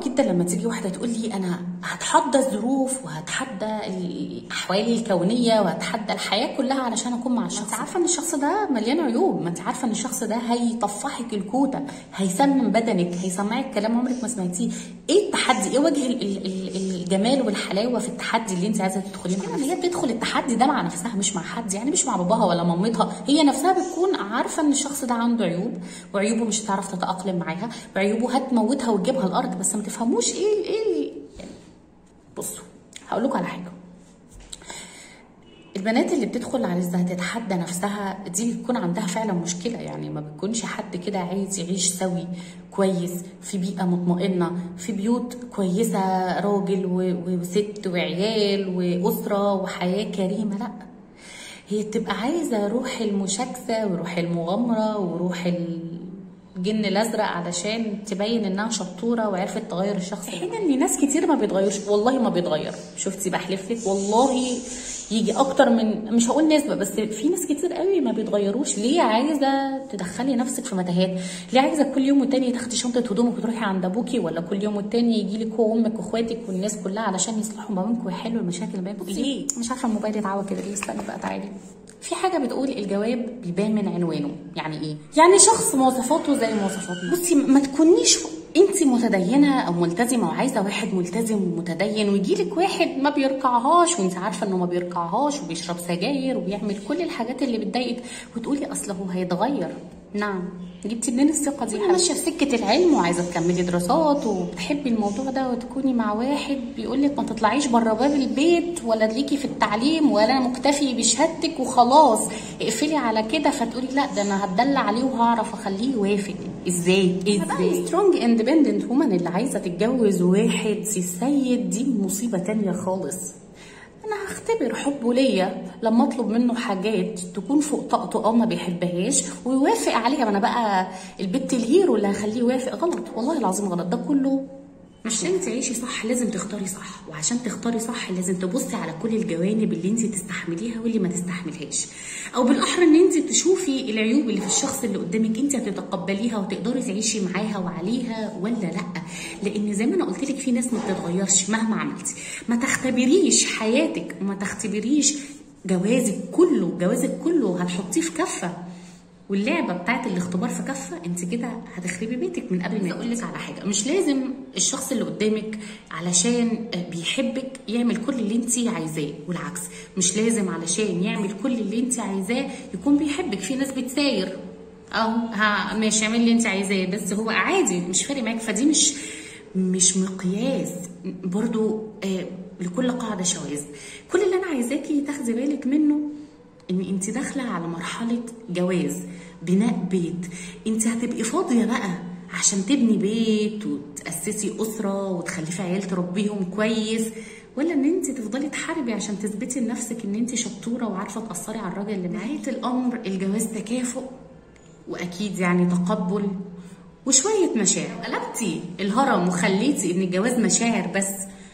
جدا لما تيجي واحده تقول لي انا هتحدى الظروف وهتحدى الاحوال الكونيه وهتحدى الحياه كلها علشان اكون مع الشخص انت عارفه ان الشخص ده مليان عيوب ما انت عارفه ان الشخص ده هيطفحك الكوته هيسمم بدنك هيسمعك كلام عمرك ما سمعتيه ايه التحدي ايه وجه ال- ال- ال- الجمال والحلاوه في التحدي اللي انت عايزه تدخليه مع هي بتدخل التحدي ده مع نفسها مش مع حد يعني مش مع باباها ولا مامتها هي نفسها بتكون عارفه ان الشخص ده عنده عيوب وعيوبه مش هتعرف تتاقلم معاها وعيوبه هتموتها وتجيبها الارض بس ما تفهموش ايه ايه يعني بصوا هقول لكم على حاجه البنات اللي بتدخل عايزه تتحدى نفسها دي بتكون عندها فعلا مشكله يعني ما بتكونش حد كده عايز يعيش سوي كويس في بيئه مطمئنه في بيوت كويسه راجل و- وست وعيال واسره وحياه كريمه لا هي بتبقى عايزه روح المشاكسه وروح المغامره وروح الجن الازرق علشان تبين انها شطوره وعرفت تغير الشخص في حين ان ناس كتير ما بيتغيرش والله ما بيتغير شفتي بحلف لك والله يجي اكتر من مش هقول نسبه بس في ناس كتير قوي ما بيتغيروش ليه عايزه تدخلي نفسك في متاهات ليه عايزه كل يوم والتاني تاخدي شنطه هدومك وتروحي عند ابوكي ولا كل يوم والتاني يجي لك هو وامك واخواتك والناس كلها علشان يصلحوا ما بينكم ويحلوا المشاكل اللي بينكم ليه مش عارفه الموبايل يتعوج كده ليه استنى بقى تعالي في حاجه بتقول الجواب بيبان من عنوانه يعني ايه يعني شخص مواصفاته زي مواصفاتنا بصي ما تكونيش انت متدينه او ملتزمه وعايزه واحد ملتزم ومتدين ويجيلك واحد ما بيركعهاش وانت عارفه انه ما بيركعهاش وبيشرب سجاير وبيعمل كل الحاجات اللي بتضايقك وتقولي اصل هو هيتغير نعم جبتي منين الثقه دي ماشيه في سكه العلم وعايزه تكملي دراسات وبتحبي الموضوع ده وتكوني مع واحد بيقول لك ما تطلعيش بره باب البيت ولا ليكي في التعليم ولا مكتفي بشهادتك وخلاص اقفلي على كده فتقولي لا ده انا هتدلع عليه وهعرف اخليه يوافق ازاي ازاي سترونج اندبندنت وومن اللي عايزه تتجوز واحد سي سيد دي مصيبه تانية خالص انا هختبر حبه ليا لما اطلب منه حاجات تكون فوق طاقته اه ما بيحبهاش ويوافق عليها ما انا بقى البت الهيرو اللي هخليه يوافق غلط والله العظيم غلط ده كله عشان تعيشي صح لازم تختاري صح وعشان تختاري صح لازم تبصي على كل الجوانب اللي انت تستحمليها واللي ما تستحملهاش او بالاحرى ان انت تشوفي العيوب اللي في الشخص اللي قدامك انت هتتقبليها وتقدري تعيشي معاها وعليها ولا لا لان زي ما انا قلت لك في ناس ما بتتغيرش مهما عملتي ما تختبريش حياتك وما تختبريش جوازك كله جوازك كله هتحطيه في كفه واللعبه بتاعت الاختبار في كفه انت كده هتخربي بيتك من قبل ما اقول لك على حاجه مش لازم الشخص اللي قدامك علشان بيحبك يعمل كل اللي انت عايزاه والعكس مش لازم علشان يعمل كل اللي انت عايزاه يكون بيحبك في ناس بتساير اهو ها ماشي اعمل اللي انت عايزاه بس هو عادي مش فارق معاك فدي مش مش مقياس برضو آه لكل قاعده شواذ كل اللي انا عايزاكي تاخدي بالك منه ان انت داخله على مرحله جواز بناء بيت انت هتبقي فاضيه بقى عشان تبني بيت وتاسسي اسره وتخلفي عيال تربيهم كويس ولا ان انت تفضلي تحاربي عشان تثبتي لنفسك ان انت شطوره وعارفه تاثري على الراجل اللي نهايه الامر الجواز تكافؤ واكيد يعني تقبل وشويه مشاعر قلبتي الهرم وخليتي ان الجواز مشاعر بس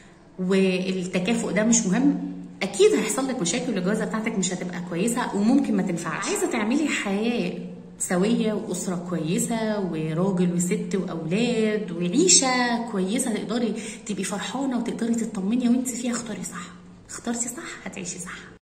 والتكافؤ ده مش مهم اكيد هيحصل لك مشاكل والجوازه بتاعتك مش هتبقى كويسه وممكن ما تنفعش عايزه تعملي حياه سويه واسره كويسه وراجل وست واولاد وعيشه كويسه تقدري تبقي فرحانه وتقدري تطمني وانت فيها اختاري صح اخترتي صح هتعيشي صح